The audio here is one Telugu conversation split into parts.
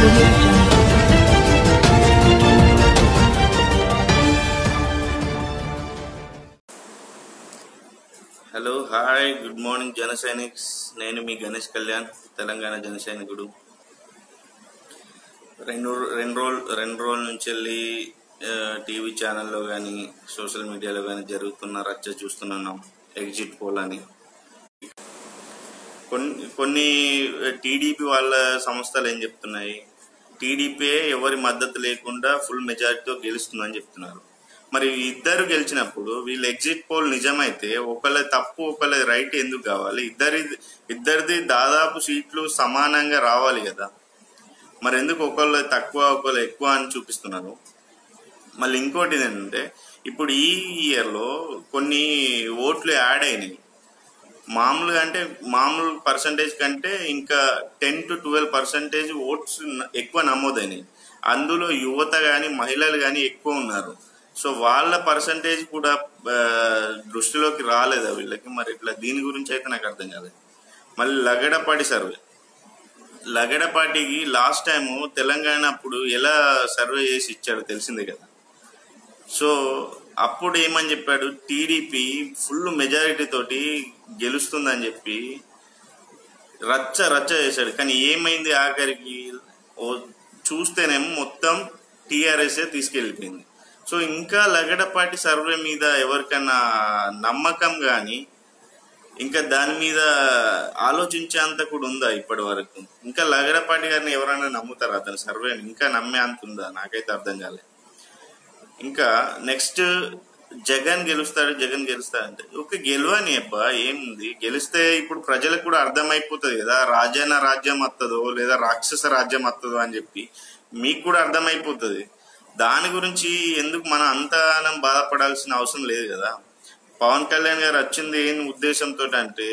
audio jungle. Hello hi good morning జన సైనిక్స్ నేను మీ గణేష్ కళ్యాణ్ తెలంగాణ జన సైనికుడు రెండు రెండు రోజులు రెండు రోజుల నుంచి వెళ్ళి ఆ, టీవీ ఛానల్లో కానీ సోషల్ మీడియాలో కానీ జరుగుతున్న రచ్చ చూస్తున్నాం ఎగ్జిట్ పోల్ అని కొన్ని కొన్ని టీడీపీ వాళ్ళ సంస్థలు ఏం చెప్తున్నాయి టీడీపీ ఎవరి మద్దతు లేకుండా ఫుల్ మెజారిటీతో గెలుస్తుందని చెప్తున్నారు మరి ఇద్దరు గెలిచినప్పుడు వీళ్ళ ఎగ్జిట్ పోల్ నిజమైతే ఒకళ్ళ తప్పు ఒకళ్ళ రైట్ ఎందుకు కావాలి ఇద్దరి ఇద్దరిది దాదాపు సీట్లు సమానంగా రావాలి కదా మరి ఎందుకు ఒకళ్ళు తక్కువ ఒకళ్ళు ఎక్కువ అని చూపిస్తున్నారు మళ్ళీ ఇంకోటి ఏంటంటే ఇప్పుడు ఈ ఇయర్లో కొన్ని ఓట్లు యాడ్ అయినాయి మామూలుగా అంటే మామూలు పర్సంటేజ్ కంటే ఇంకా ten to twelve percentage votes న- ఎక్కువ నమోదైనాయి అందులో యువత కానీ మహిళలు కానీ ఎక్కువ ఉన్నారు సో వాళ్ళ పర్సంటేజ్ కూడా ఆ, దృష్టిలోకి రాలేదా వీళ్ళకి మరి ఇట్లా దీని గురించి అయితే నాకు అర్థం కాలేదు మళ్ళీ లగడపాటి సర్వే లగడపాటికి లాస్ట్ టైం తెలంగాణ అప్పుడు ఎలా సర్వే చేసి ఇచ్చాడో తెలిసిందే కదా సో అప్పుడు ఏమని చెప్పాడు టీడీపీ ఫుల్ మెజారిటీ తోటి గెలుస్తుందని చెప్పి రచ్చ రచ్చ చేశాడు కానీ ఏమైంది ఆఖరికి ఓ చూస్తేనేమో మొత్తం టీఆర్ఎస్ఏ తీసుకెళ్ళిపోయింది సో ఇంకా లగడపాటి సర్వే మీద ఎవరికన్నా నమ్మకం కానీ ఇంకా దాని మీద ఆలోచించేంత కూడా ఉందా ఇప్పటి వరకు ఇంకా లగడపాటి గారిని ఎవరైనా నమ్ముతారా అతని సర్వేని ఇంకా నమ్మే అంత ఉందా నాకైతే అర్థం కాలేదు ఇంకా నెక్స్ట్ జగన్ గెలుస్తాడు జగన్ గెలుస్తాడంటే ఒక గెలవని అబ్బా ఏముంది గెలిస్తే ఇప్పుడు ప్రజలకు కూడా అర్థమైపోతుంది కదా రాజాన రాజ్యం వస్తుందో లేదా రాక్షస రాజ్యం వస్తుందో అని చెప్పి మీకు కూడా అర్థమైపోతుంది దాని గురించి ఎందుకు మనం అంతగానం బాధపడాల్సిన అవసరం లేదు కదా పవన్ కళ్యాణ్ గారు వచ్చింది ఏం ఉద్దేశంతో అంటే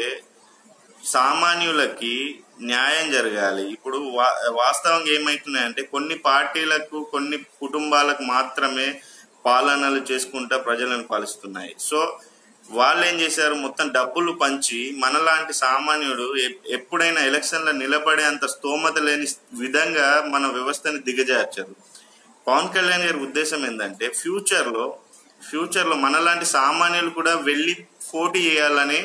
సామాన్యులకి న్యాయం జరగాలి ఇప్పుడు వా- వాస్తవంగా ఏమైతున్నాయంటే కొన్ని పార్టీలకు కొన్ని కుటుంబాలకు మాత్రమే పాలనలు చేసుకుంటా ప్రజలను పాలిస్తున్నాయి సో వాళ్ళు ఏం చేశారు మొత్తం డబ్బులు పంచి మనలాంటి సామాన్యుడు ఎప్- ఎప్పుడైనా ఎలక్షన్లో నిలబడేంత స్తోమత లేని విధంగా మన వ్యవస్థని దిగజార్చారు పవన్ కళ్యాణ్ గారి ఉద్దేశం ఏంటంటే ఫ్యూచర్ లో ఫ్యూచర్ లో మనలాంటి సామాన్యులు కూడా వెళ్ళి పోటీ చేయాలని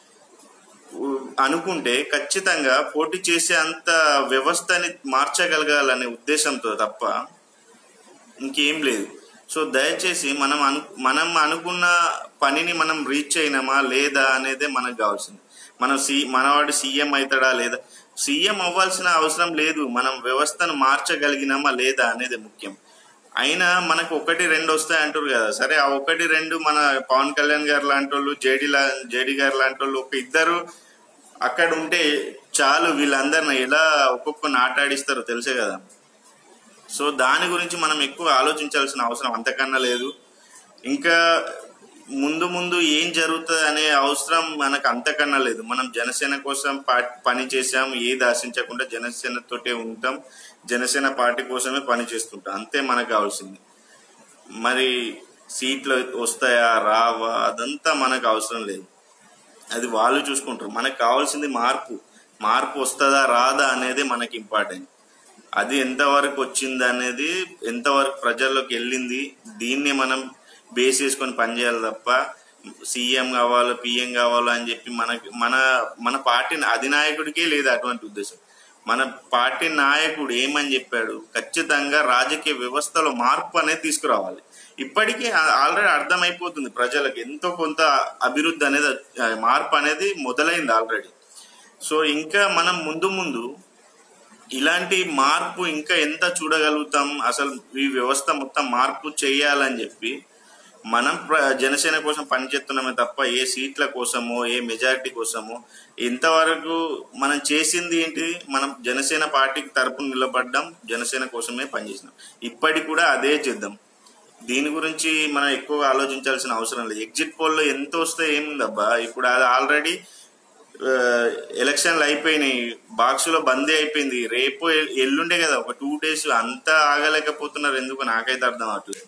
ఉ- అనుకుంటే ఖచ్చితంగా పోటీ చేసే అంత వ్యవస్థని మార్చగలగాలనే ఉద్దేశంతో తప్ప ఇంకేం లేదు సో దయచేసి మనం అను మనం అనుకున్న పనిని మనం రీచ్ అయినామా లేదా అనేదే మనకు కావాల్సింది మనం సి మనవాడు సీఎం అవుతాడా లేదా సీఎం అవ్వాల్సిన అవసరం లేదు మనం వ్యవస్థను మార్చగలిగినామా లేదా అనేది ముఖ్యం అయినా మనకు ఒకటి రెండు వస్తాయి అంటారు కదా సరే ఆ ఒకటి రెండు మన పవన్ కళ్యాణ్ గారు లాంటి వాళ్ళు జేడి లా జేడి గారు లాంటి వాళ్ళు ఒక ఇద్దరు అక్కడ ఉంటే చాలు వీళ్ళందరిని ఎలా ఒక్కొక్కరిని ఆటాడిస్తారో తెలుసే కదా సో దాని గురించి మనం ఎక్కువ ఆలోచించాల్సిన అవసరం అంతకన్నా లేదు ఇంకా ముందు ముందు ఏం జరుగుతుంది అనే అవసరం మనకు అంతకన్నా లేదు మనం జనసేన కోసం పా- పని చేసాం ఏది ఆశించకుండా జనసేన తోటే ఉంటాం జనసేన పార్టీ కోసమే పని చేస్తుంటాం అంతే మనకు కావాల్సింది మరి సీట్లు వస్తాయా రావా అదంతా మనకు అవసరం లేదు అది వాళ్ళు చూసుకుంటారు మనకు కావాల్సింది మార్పు మార్పు వస్తుందా రాదా అనేది మనకి ఇంపార్టెంట్ అది ఎంతవరకు వచ్చింది అనేది ఎంతవరకు ప్రజల్లోకి వెళ్ళింది దీన్ని మనం బేస్ చేసుకొని పనిచేయాలి తప్ప సీఎం కావాలో పిఎం కావాలో అని చెప్పి మనకి మన మన పార్టీ అధినాయకుడికే లేదు అటువంటి ఉద్దేశం మన పార్టీ నాయకుడు ఏమని చెప్పాడు ఖచ్చితంగా రాజకీయ వ్యవస్థలో మార్పు అనేది తీసుకురావాలి ఇప్పటికీ ఆ- ఆల్రెడీ అర్థమైపోతుంది ప్రజలకు ఎంతో కొంత అభివృద్ధి అనేది ఆ, మార్పు అనేది మొదలైంది ఆల్రెడీ సో ఇంకా మనం ముందు ముందు ఇలాంటి మార్పు ఇంకా ఎంత చూడగలుగుతాం అసలు ఈ వ్యవస్థ మొత్తం మార్పు చేయాలని చెప్పి మనం ప్ర- జనసేన కోసం పనిచేస్తున్నామే తప్ప ఏ సీట్ల కోసమో ఏ మెజారిటీ కోసమో ఇంతవరకు మనం చేసింది ఏంటి మనం జనసేన పార్టీకి తరపున నిలబడ్డాం జనసేన కోసమే పనిచేసినాం ఇప్పటికి కూడా అదే చేద్దాం దీని గురించి మనం ఎక్కువ ఆలోచించాల్సిన అవసరం లేదు ఎగ్జిట్ పోల్లో ఎంత వస్తే ఏముందబ్బా ఇప్పుడు అది ఆల్రెడీ ఆ, ఎలక్షన్లు అయిపోయినాయి బాక్స్ లో బందీ అయిపోయింది రేపు ఎల్- ఎల్లుండే కదా ఒక టూ డేస్ అంతా ఆగలేకపోతున్నారు ఎందుకు నాకైతే అర్థం అవట్లేదు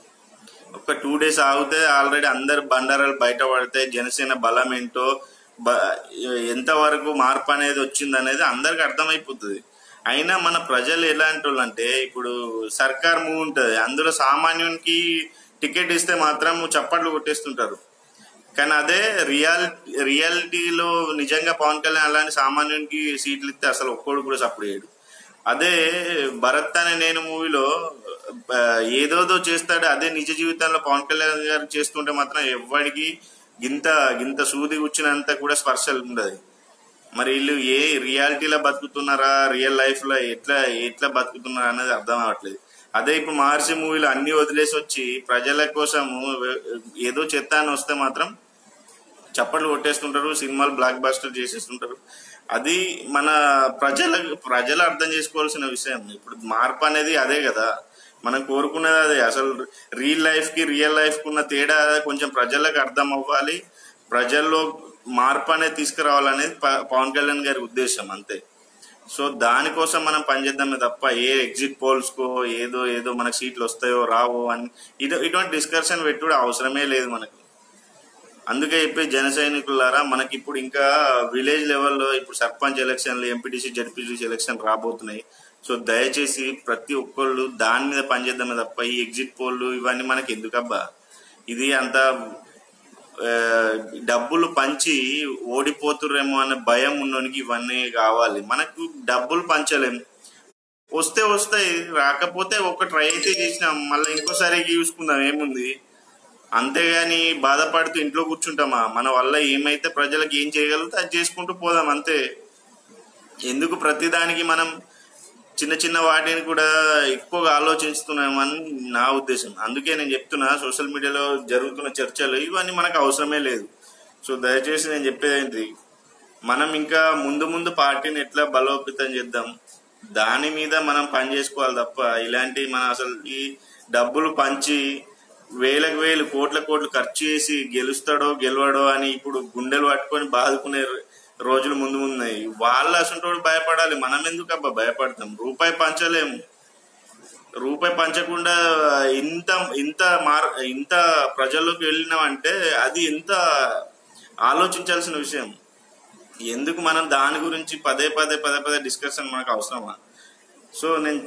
ఒక టూ డేస్ ఆగితే ఆల్రెడీ అందరు బండారాలు బయట పడితే జనసేన బలం ఏంటో బ- ఎంతవరకు మార్పు అనేది వచ్చింది అనేది అందరికి అర్థమైపోతుంది అయినా మన ప్రజలు ఎలాంటి వాళ్ళు అంటే ఇప్పుడు సర్కార్ మూవ్ ఉంటుంది అందులో సామాన్యునికి టికెట్ ఇస్తే మాత్రం చప్పట్లు కొట్టేస్తుంటారు కానీ అదే రియాల్ రియాలిటీలో నిజంగా పవన్ కళ్యాణ్ అలాంటి సామాన్యునికి సీట్లు ఇస్తే అసలు ఒక్కడు కూడా సపోర్ట్ చేయడు అదే భరత్ అనే నేను మూవీలో ఆ, ఏదోదో చేస్తాడు అదే నిజ జీవితంలో పవన్ కళ్యాణ్ గారు చేస్తుంటే మాత్రం ఎవ్వడికి గింత గింత సూది కూర్చున్నంత కూడా స్పర్శ ఉండదు మరి వీళ్ళు ఏ రియాలిటీలో బతుకుతున్నారా రియల్ లైఫ్ లో ఎట్లా ఎట్లా బతుకుతున్నారా అనేది అర్థం అవ్వట్లేదు అదే ఇప్పుడు మహర్షి మూవీలో అన్ని వదిలేసి వచ్చి ప్రజల కోసము ఏదో చెత్త అని వస్తే మాత్రం చప్పట్లు కొట్టేస్తుంటారు సినిమాలు బ్లాక్ బాస్టర్ చేసేస్తుంటారు అది మన ప్రజల ప్రజలు అర్థం చేసుకోవాల్సిన విషయం ఇప్పుడు మార్పు అనేది అదే కదా మనం కోరుకునేది అదే అసలు రియల్ లైఫ్ కి రియల్ లైఫ్ కి ఉన్న తేడా కొంచెం ప్రజలకు అర్థం అవ్వాలి ప్రజల్లో మార్పు అనేది తీసుకురావాలనేది ప- పవన్ కళ్యాణ్ గారి ఉద్దేశం అంతే సో దానికోసం మనం పనిచేద్దామే తప్ప ఏ ఎగ్జిట్ పోల్స్ కో ఏదో ఏదో మనకు సీట్లు వస్తాయో రావో అని ఇటు- ఇటువంటి డిస్కషన్ పెట్టుడు అవసరమే లేదు మనకు అందుకే చెప్పి జన సైనికులారా మనకి ఇప్పుడు ఇంకా విలేజ్ లెవెల్లో ఇప్పుడు సర్పంచ్ ఎలక్షన్లు ఎంపీటీసీ జడ్పీటీసీ ఎలక్షన్ రాబోతున్నాయి సో దయచేసి ప్రతి ఒక్కళ్ళు దాని మీద పనిచేద్దామే తప్ప ఈ ఎగ్జిట్ పోల్లు ఇవన్నీ మనకి ఎందుకబ్బా ఇది అంత ఆ, డబ్బులు పంచి ఓడిపోతుర్రేమో అనే భయం ఉన్నోనికి ఇవన్నీ కావాలి మనకు డబ్బులు పంచలేం వస్తే వస్తాయి రాకపోతే ఒక ట్రై అయితే చేసినాం మళ్ళీ ఇంకోసారి చూసుకుందాం ఏముంది అంతేగాని బాధపడుతూ ఇంట్లో కూర్చుంటామా మన వల్ల ఏమైతే ప్రజలకు ఏం చేయగలిగితే అది చేసుకుంటూ పోదాం అంతే ఎందుకు ప్రతిదానికి మనం చిన్న చిన్న వాటిని కూడా ఎక్కువగా ఆలోచిస్తున్నామని నా ఉద్దేశం అందుకే నేను చెప్తున్నా సోషల్ మీడియాలో జరుగుతున్న చర్చలు ఇవన్నీ మనకు అవసరమే లేదు సో దయచేసి నేను చెప్పేది ఏంటి మనం ఇంకా ముందు ముందు పార్టీని ఎట్లా బలోపేతం చేద్దాం దాని మీద మనం పని చేసుకోవాలి తప్ప ఇలాంటి మన అసలు ఈ డబ్బులు పంచి వేలకు వేలు కోట్ల కోట్లు ఖర్చు చేసి గెలుస్తాడో గెలవడో అని ఇప్పుడు గుండెలు పట్టుకొని బాదుకునే రోజులు ముందు ఉన్నాయి వాళ్ళు అసలు భయపడాలి మనం ఎందుకు అబ్బా భయపడతాం రూపాయి పంచలేము రూపాయి పంచకుండా ఇంత ఇంత మార్ ఇంత ప్రజల్లోకి వెళ్ళినామంటే అది ఎంత ఆలోచించాల్సిన విషయం ఎందుకు మనం దాని గురించి పదే పదే పదే పదే డిస్కషన్ మనకు అవసరమా సో నేను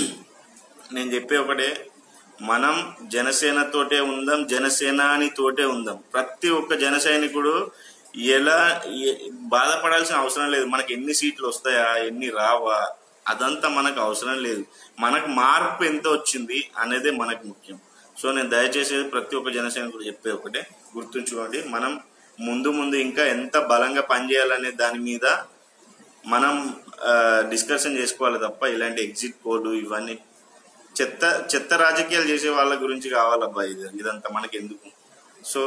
నేను చెప్పే ఒకటే మనం జనసేనతోటే ఉందాం జనసేనాని తోటే ఉందాం ప్రతి ఒక్క జన సైనికుడు ఎలా ఎ- బాధపడాల్సిన అవసరం లేదు మనకి ఎన్ని సీట్లు వస్తాయా ఎన్ని రావా అదంతా మనకు అవసరం లేదు మనకు మార్పు ఎంత వచ్చింది అనేదే మనకు ముఖ్యం సో నేను దయచేసి ప్రతి ఒక్క జన సైనికుడు చెప్పే ఒకటే గుర్తుంచుకోండి మనం ముందు ముందు ఇంకా ఎంత బలంగా పనిచేయాలనే దాని మీద మనం డిస్కషన్ చేసుకోవాలి తప్ప ఇలాంటి ఎగ్జిట్ పోలు ఇవన్నీ చెత్త చెత్త రాజకీయాలు చేసే వాళ్ళ గురించి కావాలబ్బా ఇది ఇదంతా మనకి ఎందుకు సో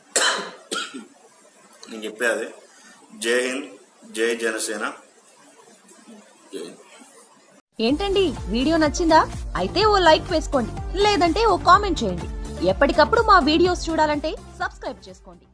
నేను చెప్పేది జై హింద్ జై జనసేన జై హింద్ ఏంటండి వీడియో నచ్చిందా అయితే ఓ లైక్ వేసుకోండి లేదంటే ఓ కామెంట్ చేయండి ఎప్పటికప్పుడు మా వీడియోస్ చూడాలంటే సబ్స్క్రైబ్ చేసుకోండి